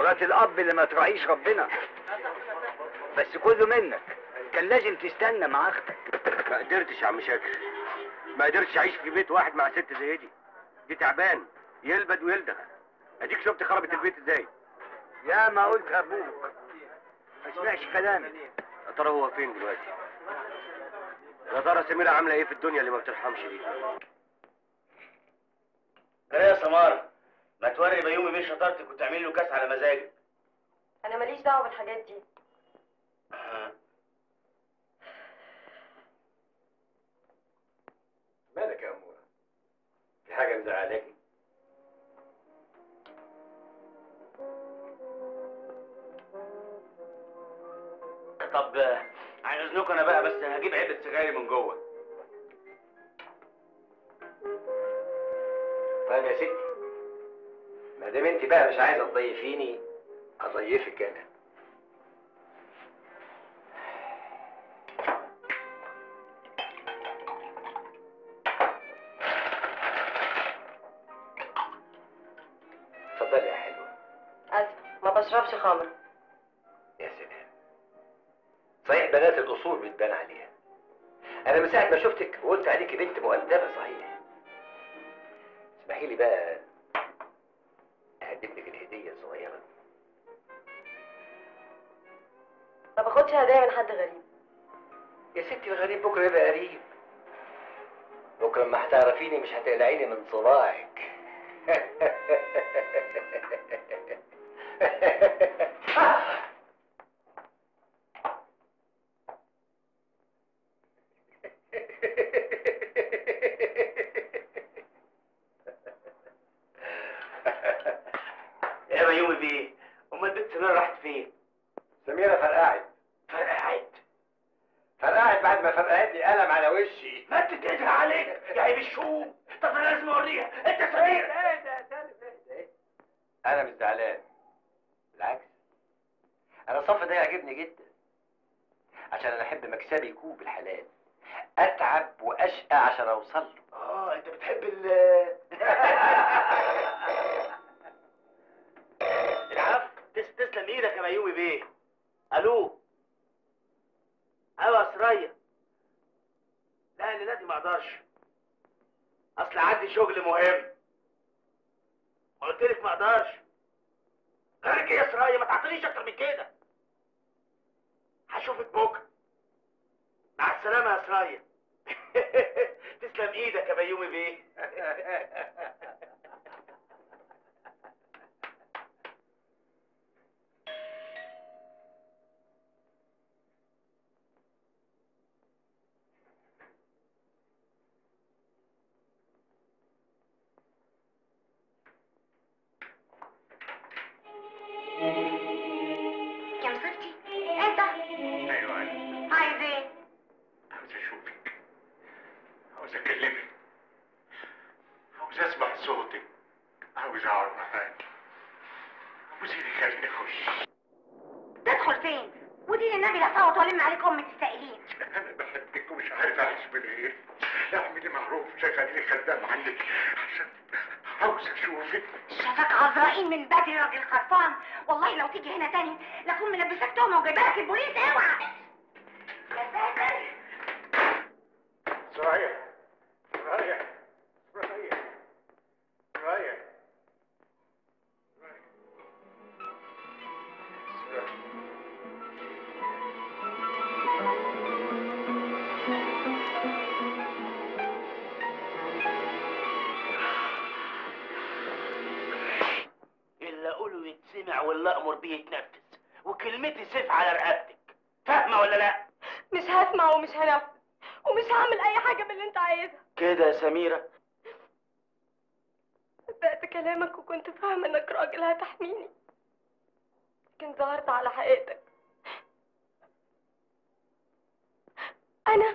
مرات الاب اللي ما تراعيش ربنا بس كله منك كان لازم تستنى مع اختك ما قدرتش يا عم شاكر ما قدرتش اعيش في بيت واحد مع ست زي دي دي تعبان يلبد ويلدغ اديك شفت خربت البيت ازاي يا ما قلت ابوك ما سمعش كلامي يا ترى هو فين دلوقتي يا ترى سميرة عاملة ايه في الدنيا اللي ما بترحمش دي ايه يا سمارة ما توري بيومي بيه شطارتك وتعملي له كاس على مزاجك انا ماليش دعوه بالحاجات دي آه. مالك يا أمورة في حاجة مزعلاكي طب آه، عن اذنكم انا بقى بس هجيب علبة سجاير من جوه طيب يا ستي ما دام انت بقى مش عايزة تضيفيني اضيفك انا اتفضلي يا حلوة اسف ما بشربش خمر يا سلام صحيح بنات الاصول بتبان عليها انا من ساعه ما شفتك وقلت عليكي بنت مؤدبه صحيح اسمحي لي بقى اقدم لك الهديه الصغيره ما باخدش هدايا من حد غريب يا ستي الغريب بكره يبقى قريب بكره لما هتعرفيني مش هتقلعيني من صباعك يا بيومي بيه امال البنت سميرة راحت فين؟ سميرة فرقعت فرقعت فرقعت بعد ما فرقعت لي قلم على وشي ما انت تقدر عليك يا عيب الشوم طب انا لازم اوريها انت سميرة انا مش زعلان بالعكس انا الصف ده يعجبني جدا عشان انا احب مكسبي يكون بالحلال اتعب واشقى عشان اوصل له اه انت بتحب ال العفو تس- تسلم ايدك يا بيومي بيه الو ايوه يا سرية لا الليله دي ما اقدرش اصل عندي شغل مهم ما قلت لك ما اقدرش غيرك إيه يا سرية ما تعطينيش اكتر من كده هشوفك بكره مع السلامه يا سرية تسلم ايدك يا بيومي بيه يا مصيبتي انت ايوه انا عايز ايه عاوز اشوفك عاوز اكلمك عاوز اسمع صوتك عاوز اقعد معاك عاوز خليني اخش تدخل فين ودين النبي لا صوت ولم عليك ام تستقلين انا بحبك ومش عارف اعيش من ايه اعملي معروف شغليني خدام عنك عشان عاوز اشوفك شافك عذرائيل من بدري راجل خرفان والله لو تيجي هنا تاني لاكون ملبسك تهمه وجايبالك البوليس اوعى يا ساتر سرايا سرايا سرايا سرايا اللي اقوله يتسمع واللي امر بيه يتنفذ وكلمتي سيف على رقبتك فاهمه ولا لا مش هسمع ومش هنفذ ومش هعمل اي حاجه من اللي انت عايزها كده يا سميره صدقت كلامك وكنت فاهمه انك راجل هتحميني لكن ظهرت على حقيقتك انا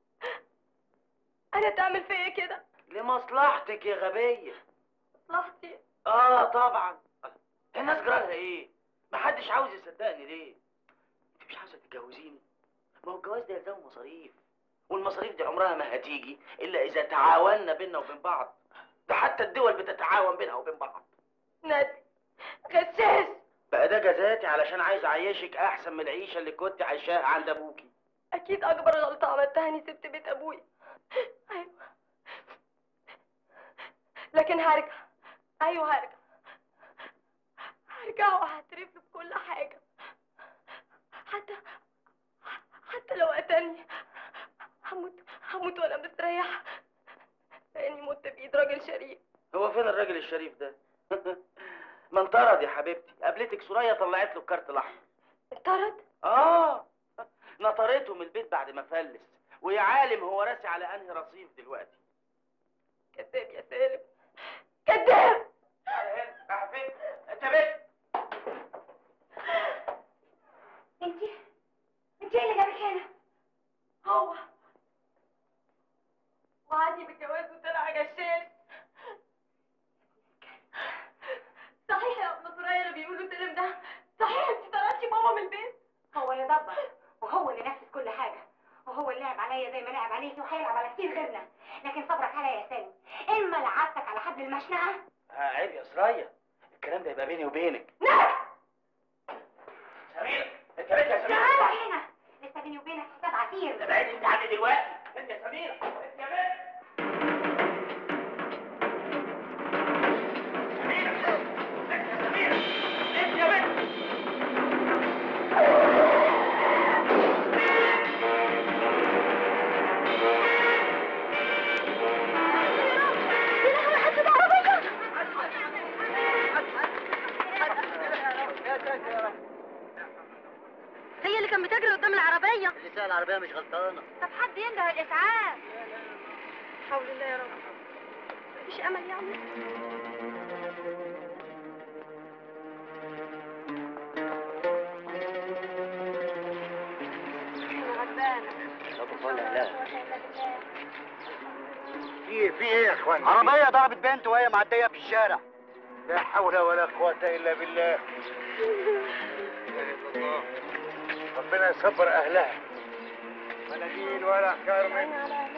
انا تعمل فيا كده لمصلحتك يا غبيه مصلحتي اه طبعا الناس جرالها ايه محدش عاوز يصدقني ليه انت مش عاوزه تتجوزيني ما هو الجواز ده يلزمه مصاريف والمصاريف دي عمرها ما هتيجي الا اذا تعاوننا بينا وبين بعض ده حتى الدول بتتعاون بينها وبين بعض نادي غشاش اجازاتي علشان عايز اعيشك احسن من العيشه اللي كنت عايشاها عند ابوكي اكيد اكبر غلطه عملتها اني سبت بيت ابويا ايوه لكن هرجع ايوه هرجع هرجع وهعترف له بكل حاجه حتى حتى لو قتلني هموت هموت وانا مستريحه لاني مت بايد راجل شريف هو فين الراجل الشريف ده ما انطرد يا حبيبتي قابلتك سوريا طلعت له الكارت الاحمر انطرد اه نطرته من البيت بعد ما فلس ويا عالم هو راسي على انهي رصيف دلوقتي كذاب يا سالم كذاب تعالى هنا راح فين انت بنت انت انت ايه اللي جابك هنا هو وعدني بالجواز وطلع غشاش صحيح يا ابن سوريا اللي بيقولوا سالم ده صحيح انت طردتي ماما من البيت هو اللي دبر وهو اللي نفذ كل حاجه وهو اللي لعب عليا زي ما لعب عليكي وهيلعب على كتير غيرنا لكن صبرك عليا يا سالم اما لعبتك على حبل المشنقه آه عيب يا سرايا الكلام ده يبقى بيني وبينك نعم سمير انت بنت يا سمير تعالى هنا لسه بيني وبينك حساب عسير ابعد انت عني دلوقتي انت يا سمير انت يا بنت سمير انت يا سمير انت يا بنت هي اللي كانت بتجري قدام العربيه اللي ساق العربيه مش غلطانه طب حد ينده الاسعاف حول الله يا رب مفيش امل يعني انا غلبانه في ايه في ايه يا اخوان عربيه ضربت بنت وهي معديه في الشارع لا حول ولا قوة الا بالله ربنا يصبر اهلها مناديل ولا كارمن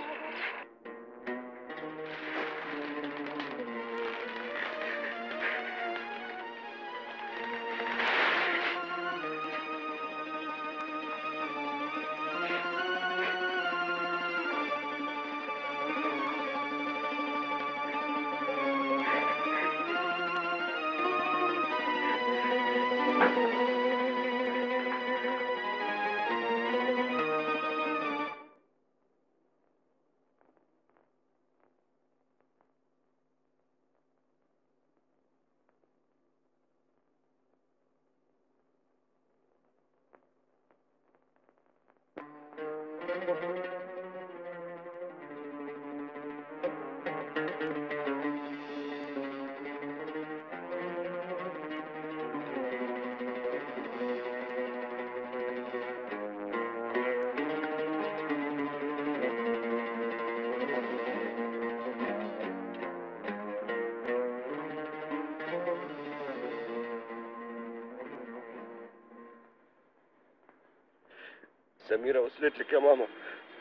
سميرة وصلت لك يا ماما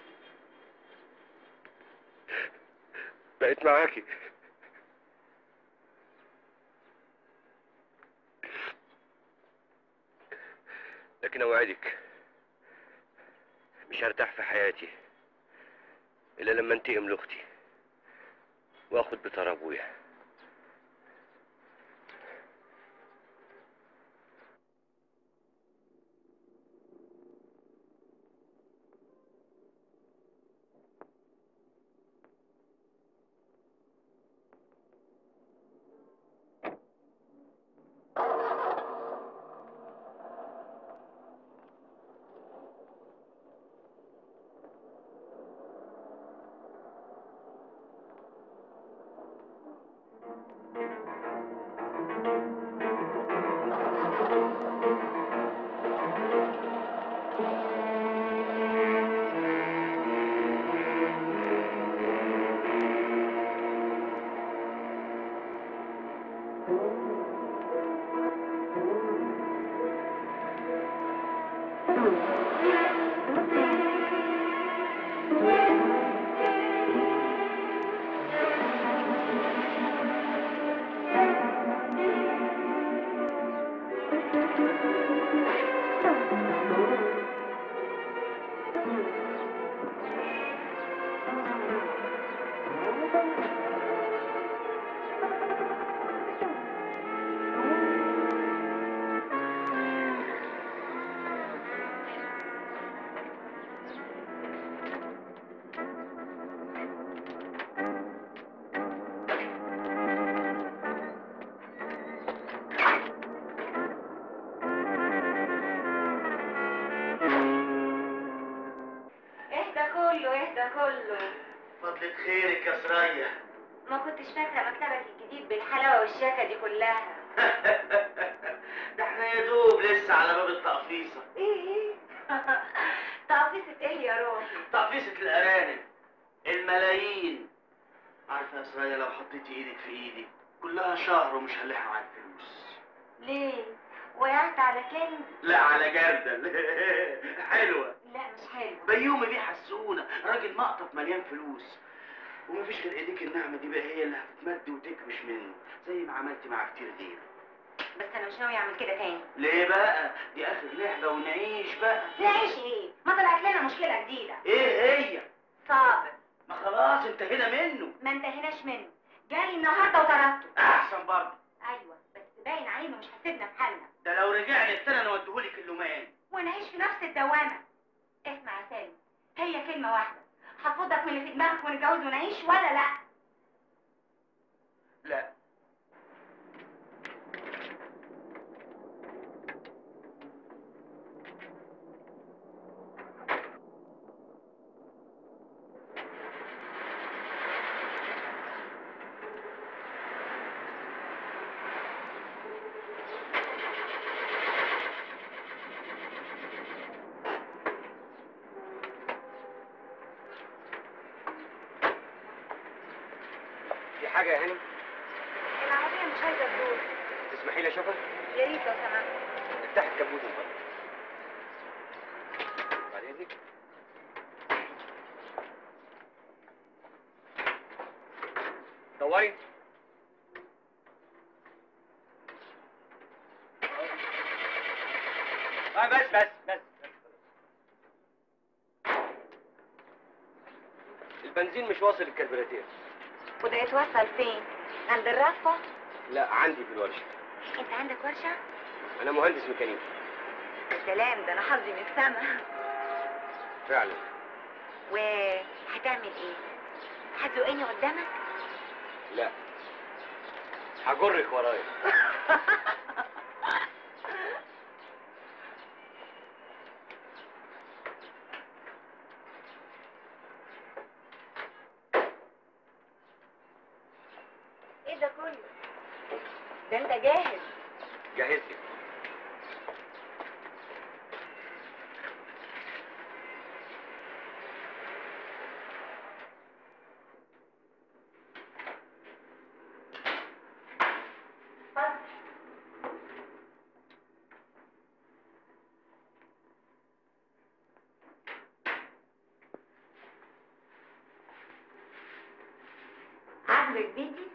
بقت معاكي لكن اوعدك مش هرتاح في حياتي الا لما انتقم لاختي واخد بطار ابويا ايه ده كله فضلة خيرك يا سرية ما كنتش فاكره مكتبك الجديد بالحلاوه والشياكه دي كلها ده احنا يا دوب لسه على باب التقفيصة ايه ايه تقفيصة ايه يا روحي تقفيصة الأرانب الملايين عارفة يا سرية لو حطيتي ايدك في ايدي كلها شهر ومش هنلحق على الفلوس ليه وقعت على كلمة لا على جردل حلوة لا مش حلو بيومي بيه حسونة راجل مقطف مليان فلوس ومفيش غير ايديك الناعمة دي بقى هي اللي هتتمد وتكبش منه زي ما عملتي مع كتير غير بس انا مش ناوي اعمل كده تاني ليه بقى دي اخر لعبة ونعيش بقى نعيش ايه ما طلعت لنا مشكله جديده ايه هي صابر ما خلاص انتهينا منه ما انتهيناش منه جالي النهارده وطردته احسن برضه ايوه بس باين عليه انه مش هيسيبنا في حالنا ده لو رجعنا السنة نوديهولك اللومان ونعيش في نفس الدوامه اسمع يا سالم هي كلمه واحده هتفضك من اللي في دماغك ونتجوز ونعيش ولا لا لا في حاجة يا هاني العربيه مش عايزه تدور تسمحي لي اشوفها يا ريت لو سمحت افتح الكبوت من بره بعد اذنك دوري آه بس بس بس البنزين مش واصل الكربوراتير وده يتوصل فين عند الرفه لا عندي في الورشة انت عندك ورشه أنا مهندس ميكانيكي سلام ده انا حظي من السما فعلا وهتعمل ايه هتزقني قدامك لا هجرك ورايا ايه ده كله ده انت جاهز جهز لي اتفضل عاجبك بيتي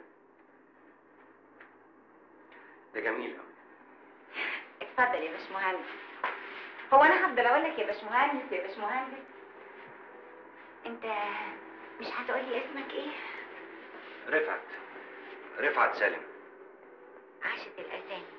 ده جميل قوي اتفضل يا باشمهندس هو انا هفضل اقول لك يا باشمهندس يا باشمهندس انت مش هتقولي اسمك ايه رفعت رفعت سالم عاشت الاسامي